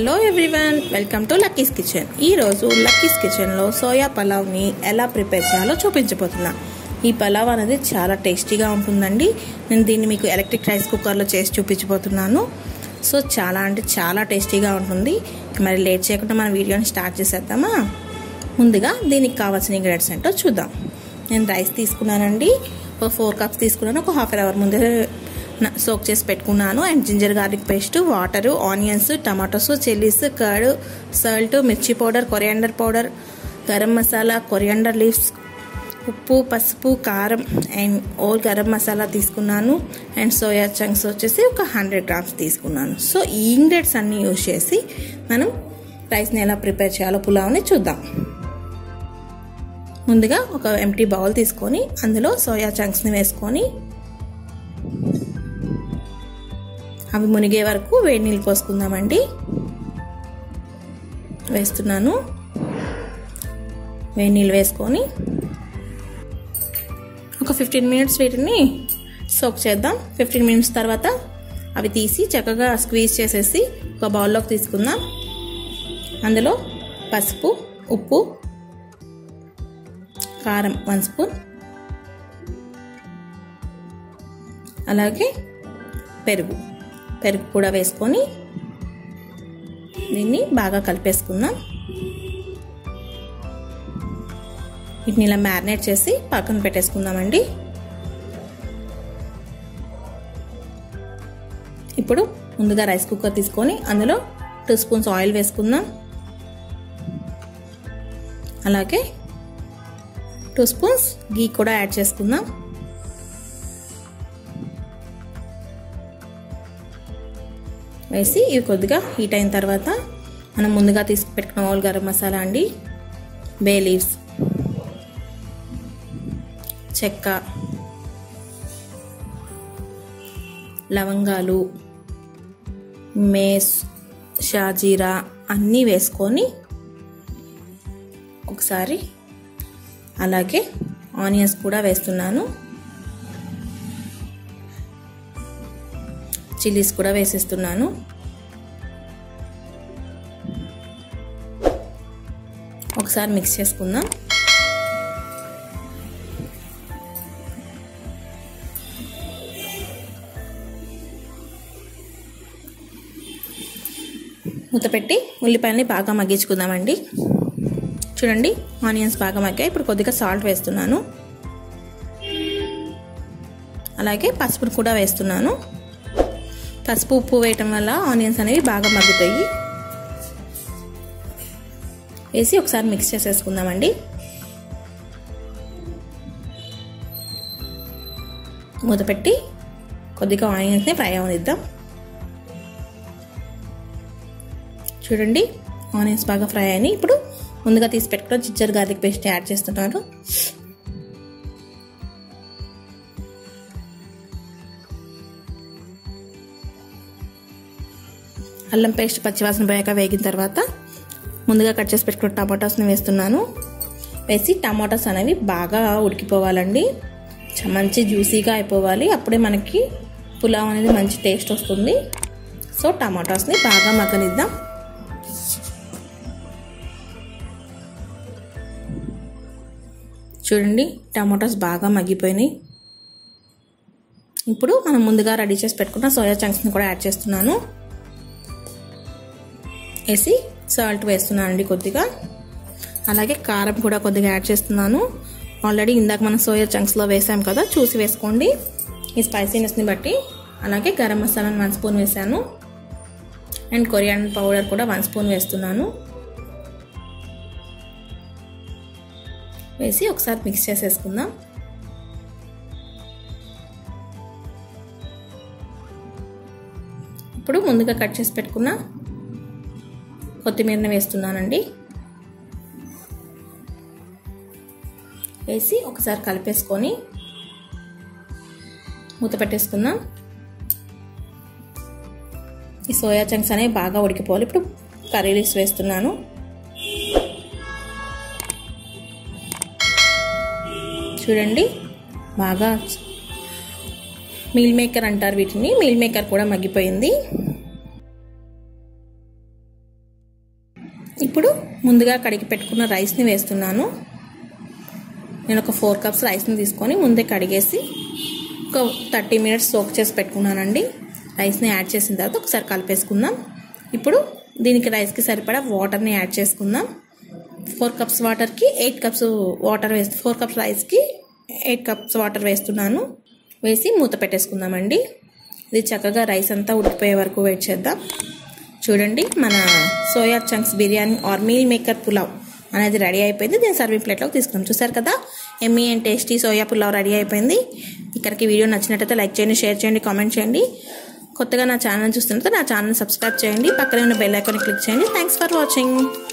hello everyone welcome to Lucky's kitchen ఈరోజు Lucky's కిచెన్లో soya పలావ్ని ఎలా ప్రిపేర్ చేయాలో చూపించబోతున్నా ఈ పలావ్ అనేది చాలా టేస్టీగా ఉంటుందండి నేను దీన్ని మీకు ఎలక్ట్రిక్ రైస్ కుక్కర్లో చేసి చూపించబోతున్నాను సో చాలా అంటే చాలా టేస్టీగా ఉంటుంది మరి లేట్ చేయకుండా మన వీడియోని స్టార్ట్ చేసేద్దామా ముందుగా దీనికి కావాల్సిన ఇంగ్రీడియంట్స్ ఏంటో చూద్దాం నేను రైస్ తీసుకున్నానండి ఒక ఫోర్ కప్స్ తీసుకున్నాను ఒక హాఫ్ అన్ అవర్ ముందే సోక్ చేసి పెట్టుకున్నాను and ginger garlic paste water onions tomatoes chillies curd salt మిర్చి powder coriander powder garam masala coriander leaves ఉప్పు పసుపు కారం అండ్ ఓల్ గరం మసాలా తీసుకున్నాను అండ్ సోయా చంక్స్ వచ్చేసి ఒక హండ్రెడ్ గ్రామ్స్ తీసుకున్నాను సో ఈ ఇంగ్రీడియంట్స్ అన్నీ యూజ్ చేసి మనం రైస్ని ఎలా ప్రిపేర్ చేయాలో పులావ్ని చూద్దాం ముందుగా ఒక ఎంటీ బౌల్ తీసుకొని అందులో సోయా చంక్స్ని వేసుకొని అవి మునిగే వరకు వేడి నీళ్ళు పోసుకుందామండి వేస్తున్నాను వేడి నీళ్ళు వేసుకొని ఒక ఫిఫ్టీన్ మినిట్స్ వీటిని సోక్ చేద్దాం ఫిఫ్టీన్ మినిట్స్ తర్వాత అవి తీసి చక్కగా స్క్వీజ్ చేసేసి ఒక బౌల్లోకి తీసుకుందాం అందులో పసుపు ఉప్పు కారం వన్ స్పూన్ అలాగే పెరుగు పెరుగు కూడా వేసుకొని దీన్ని బాగా కలిపేసుకుందాం వీటిని ఇలా మ్యారినేట్ చేసి పక్కన పెట్టేసుకుందామండి ఇప్పుడు ముందుగా రైస్ కుక్కర్ తీసుకొని అందులో టూ స్పూన్స్ ఆయిల్ వేసుకుందాం అలాగే టూ స్పూన్స్ గీ కూడా యాడ్ చేసుకుందాం వేసి ఇవి కొద్దిగా హీట్ అయిన తర్వాత మనం ముందుగా తీసి పెట్టుకున్న ఓల్ గరం మసాలా అండి బే లీవ్స్ చెక్క లవంగాలు మేస్ షాజీరా అన్నీ వేసుకొని ఒకసారి అలాగే ఆనియన్స్ కూడా వేస్తున్నాను చిల్లీస్ కూడా వేసేస్తున్నాను ఒకసారి మిక్స్ చేసుకుందాం మూత పెట్టి ఉల్లిపాయలని బాగా మగ్గించుకుందామండి చూడండి ఆనియన్స్ బాగా మగ్గాయి ఇప్పుడు కొద్దిగా సాల్ట్ వేస్తున్నాను అలాగే పసుపును కూడా వేస్తున్నాను పసుపు ఉప్పు వేయటం వల్ల ఆనియన్స్ అనేవి బాగా మగ్గుతాయి వేసి ఒకసారి మిక్స్ చేసేసుకుందామండి మూత పెట్టి కొద్దిగా ఆనియన్స్ని ఫ్రై అవనిద్దాం చూడండి ఆనియన్స్ బాగా ఫ్రై అయినాయి ఇప్పుడు ముందుగా తీసి పెట్టుకున్న జింజర్ గార్లిక్ పేస్ట్ యాడ్ చేస్తున్నాను అల్లం పేస్ట్ పచ్చివాసన పోయాక వేగిన తర్వాత ముందుగా కట్ చేసి పెట్టుకున్న టమాటాస్ని వేస్తున్నాను వేసి టమాటాస్ అనేవి బాగా ఉడికిపోవాలండి మంచి జ్యూసీగా అయిపోవాలి అప్పుడే మనకి పులావ్ అనేది మంచి టేస్ట్ వస్తుంది సో టమాటాస్ని బాగా మగ్గనిద్దాం చూడండి టమాటాస్ బాగా మగ్గిపోయినాయి ఇప్పుడు మనం ముందుగా రెడీ చేసి పెట్టుకున్న సోయా చంక్స్ని కూడా యాడ్ చేస్తున్నాను వేసి సాల్ట్ వేస్తున్నాను అండి కొద్దిగా అలాగే కారం కూడా కొద్దిగా యాడ్ చేస్తున్నాను ఆల్రెడీ ఇందాక మనం సోయా చంక్స్లో వేసాం కదా చూసి వేసుకోండి ఈ స్పైసీనెస్ని బట్టి అలాగే గరం మసాలాని వన్ స్పూన్ వేసాను అండ్ కొరియాండర్ పౌడర్ కూడా వన్ స్పూన్ వేస్తున్నాను వేసి ఒకసారి మిక్స్ చేసేసుకుందాం ఇప్పుడు ముందుగా కట్ చేసి పెట్టుకున్న కొత్తిమీరని వేస్తున్నానండి వేసి ఒకసారి కలిపేసుకొని మూత పెట్టేసుకుందాం ఈ సోయా చంక్స్ అనేవి బాగా ఉడికిపోవాలి ఇప్పుడు కర్రీ లీవ్స్ వేస్తున్నాను చూడండి బాగా మీల్ మేకర్ అంటారు వీటిని మీల్ మేకర్ కూడా మగ్గిపోయింది ఇప్పుడు ముందుగా కడిగి పెట్టుకున్న రైస్ని వేస్తున్నాను నేను ఒక ఫోర్ కప్స్ రైస్ని తీసుకొని ముందే కడిగేసి ఒక థర్టీ మినిట్స్ సోక్ చేసి పెట్టుకున్నానండి రైస్ని యాడ్ చేసిన తర్వాత ఒకసారి కలిపేసుకుందాం ఇప్పుడు దీనికి రైస్కి సరిపడా వాటర్ని యాడ్ చేసుకుందాం ఫోర్ కప్స్ వాటర్కి ఎయిట్ కప్స్ వాటర్ వేస్తూ ఫోర్ కప్స్ రైస్కి ఎయిట్ కప్స్ వాటర్ వేస్తున్నాను వేసి మూత పెట్టేసుకుందామండి ఇది చక్కగా రైస్ అంతా ఉడికిపోయే వరకు వెయిట్ చేద్దాం చూడండి మన soya chunks biryani or meal maker pulao అనేది రెడీ అయిపోయింది దీన్ని సర్వింగ్ ప్లేట్లోకి తీసుకున్నాం చూసారు కదా yummy and tasty soya pulao ready అయిపోయింది ఇక్కడికి వీడియో నచ్చినట్టయితే లైక్ చేయండి షేర్ చేయండి కామెంట్ చేయండి కొత్తగా నా ఛానల్ చూస్తుంటే నా ఛానల్ సబ్స్క్రైబ్ చేయండి పక్కనే ఉన్న బెల్ ఐకాన్ క్లిక్ చేయండి థ్యాంక్స్ ఫర్ వాచింగ్